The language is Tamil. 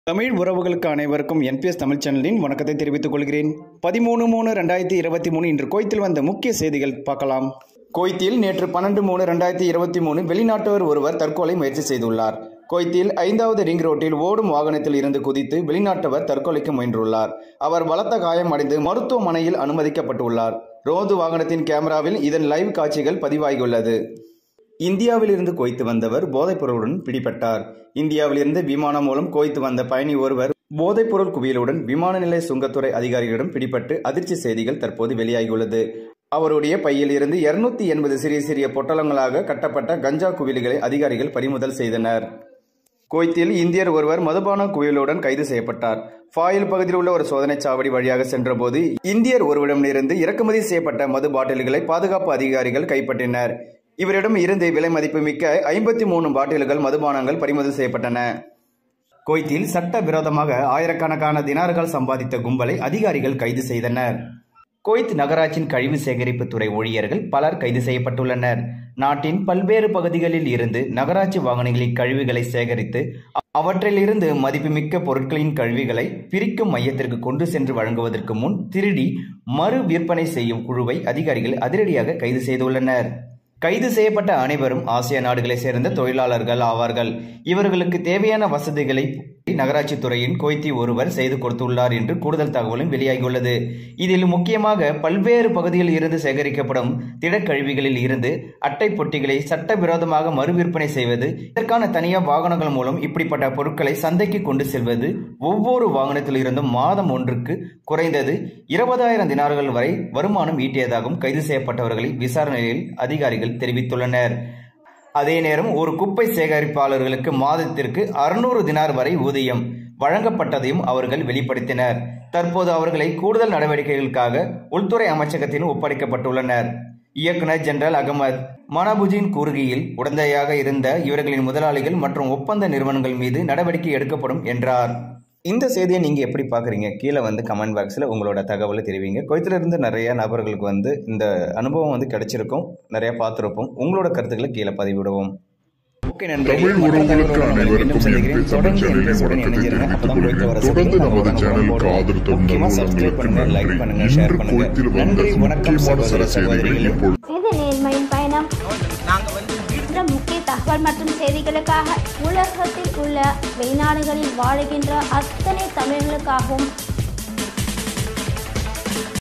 தமிழ் உறவுகளுக்கு அனைவருக்கும் என்பிஎஸ் தமிழ் சேனலின் வணக்கத்தை தெரிவித்துக் கொள்கிறேன் பதிமூணு மூணு ரெண்டாயிரத்தி இருபத்தி மூணு இன்று கோயத்தில் வந்த முக்கிய செய்திகள் பார்க்கலாம் கோயத்தில் நேற்று பன்னெண்டு மூணு ரெண்டாயிரத்தி இருபத்தி மூணு வெளிநாட்டவர் ஒருவர் தற்கொலை முயற்சி செய்துள்ளார் கோயத்தில் ஐந்தாவது ரிங் ரோட்டில் ஓடும் வாகனத்தில் இருந்து குதித்து வெளிநாட்டவர் தற்கொலைக்கு முயன்றுள்ளார் அவர் பலத்த காயம் அடைந்து மருத்துவமனையில் அனுமதிக்கப்பட்டுள்ளார் ரோந்து வாகனத்தின் கேமராவில் இதன் லைவ் காட்சிகள் பதிவாகியுள்ளது இந்தியாவிலிருந்து கோய்த்து வந்தவர் போதைப்பொருளுடன் பிடிபட்டார் இந்தியாவிலிருந்து விமானம் மூலம் கோய்த்து வந்த பயணி ஒருவர் போதைப்பொருள் குவியலுடன் விமான நிலைய சுங்கத்துறை அதிகாரிகளிடம் பிடிபட்டு அதிர்ச்சி செய்திகள் தற்போது வெளியாகியுள்ளது அவருடைய பையில் இருந்து இருநூத்தி எண்பது சிறிய சிறிய பொட்டலங்களாக கட்டப்பட்ட கஞ்சா குவியல்களை அதிகாரிகள் பறிமுதல் செய்தனர் கோய்த்தில் இந்தியர் ஒருவர் மதுபான குவியலுடன் கைது செய்யப்பட்டார் ஃபாயில் பகுதியில் உள்ள ஒரு சோதனைச் சாவடி வழியாக சென்றபோது இந்தியர் ஒருவரிடமிருந்து இறக்குமதி செய்யப்பட்ட மது பாட்டில்களை பாதுகாப்பு அதிகாரிகள் கைப்பற்றினர் இவரிடம் இருந்து விலை மதிப்பு மிக்க ஐம்பத்தி மூணு பாட்டில்கள் மதுபானங்கள் பறிமுதல் செய்யப்பட்டன கோய்த்தில் சட்டவிரோதமாக ஆயிரக்கணக்கான தினார்கள் சம்பாதித்த கும்பலை அதிகாரிகள் கைது செய்தனர் கோய்த் நகராட்சியின் கழிவு சேகரிப்பு துறை ஊழியர்கள் பலர் கைது செய்யப்பட்டுள்ளனர் நாட்டின் பல்வேறு பகுதிகளில் இருந்து நகராட்சி வாகனங்களில் கழிவுகளை சேகரித்து அவற்றிலிருந்து மதிப்புமிக்க பொருட்களின் கழிவுகளை பிரிக்கும் மையத்திற்கு கொண்டு சென்று வழங்குவதற்கு முன் திருடி மறு விற்பனை செய்யும் குழுவை அதிகாரிகள் அதிரடியாக கைது செய்துள்ளனர் கைது செய்யப்பட்ட அனைவரும் ஆசிய நாடுகளைச் சேர்ந்த தொழிலாளர்கள் ஆவார்கள் இவர்களுக்கு தேவையான வசதிகளை நகராட்சி துறையின் கொய்த்தி ஒருவர் செய்து கொடுத்துள்ளார் என்று கூடுதல் தகவலும் வெளியாகியுள்ளது இதில் முக்கியமாக பல்வேறு பகுதிகளில் இருந்து சேகரிக்கப்படும் திடக்கழிவுகளில் இருந்து அட்டை பொட்டிகளை சட்டவிரோதமாக மறுவிற்பனை செய்வது இதற்கான தனியார் வாகனங்கள் மூலம் இப்படிப்பட்ட பொருட்களை சந்தைக்கு கொண்டு செல்வது ஒவ்வொரு வாகனத்தில் இருந்தும் மாதம் ஒன்றுக்கு குறைந்தது இருபதாயிரம் தினார்கள் வரை வருமானம் ஈட்டியதாகவும் கைது செய்யப்பட்டவர்களை விசாரணையில் அதிகாரிகள் தெரிவித்துள்ளனர் அதே நேரம் ஒரு குப்பை சேகரிப்பாளர்களுக்கு மாதத்திற்கு அறுநூறு தினார் வரை ஊதியம் வழங்கப்பட்டதையும் அவர்கள் வெளிப்படுத்தினர் தற்போது அவர்களை கூடுதல் நடவடிக்கைகளுக்காக உள்துறை அமைச்சகத்தில் ஒப்படைக்கப்பட்டுள்ளனர் இயக்குனர் ஜெனரல் அகமது மனபுஜின் கூறுகையில் உடந்தையாக இருந்த இவர்களின் முதலாளிகள் மற்றும் ஒப்பந்த நிறுவனங்கள் மீது நடவடிக்கை எடுக்கப்படும் என்றார் இந்த செய்தியை நீங்கள் எப்படி பார்க்குறீங்க கீழே வந்து கமெண்ட் பாக்ஸில் உங்களோட தகவலை தெரிவிங்க கொய்த்துல இருந்து நிறைய நபர்களுக்கு வந்து இந்த அனுபவம் வந்து கிடைச்சிருக்கும் நிறைய பார்த்துருப்போம் உங்களோட கருத்துக்களை கீழே பதிவிடுவோம் ஓகே தமிழ் உறவுகளுக்கு அனைவருக்கும் என்பி தமிழ் சேனலின் வணக்கத்தை தெரிவித்துக் கொள்கிறேன் தொடர்ந்து நமது சேனலுக்கு ஆதரவு தந்த உள்ளங்களுக்கு நன்றி இன்று கோயத்தில் வந்த முக்கியமான சில செய்திகளை இப்பொழுது இது நேர்மையின் பயணம் இந்த முக்கிய தகவல் மற்றும் செய்திகளுக்காக உலகத்தில் உள்ள வெளிநாடுகளில் வாழுகின்ற அத்தனை தமிழர்களுக்காகவும்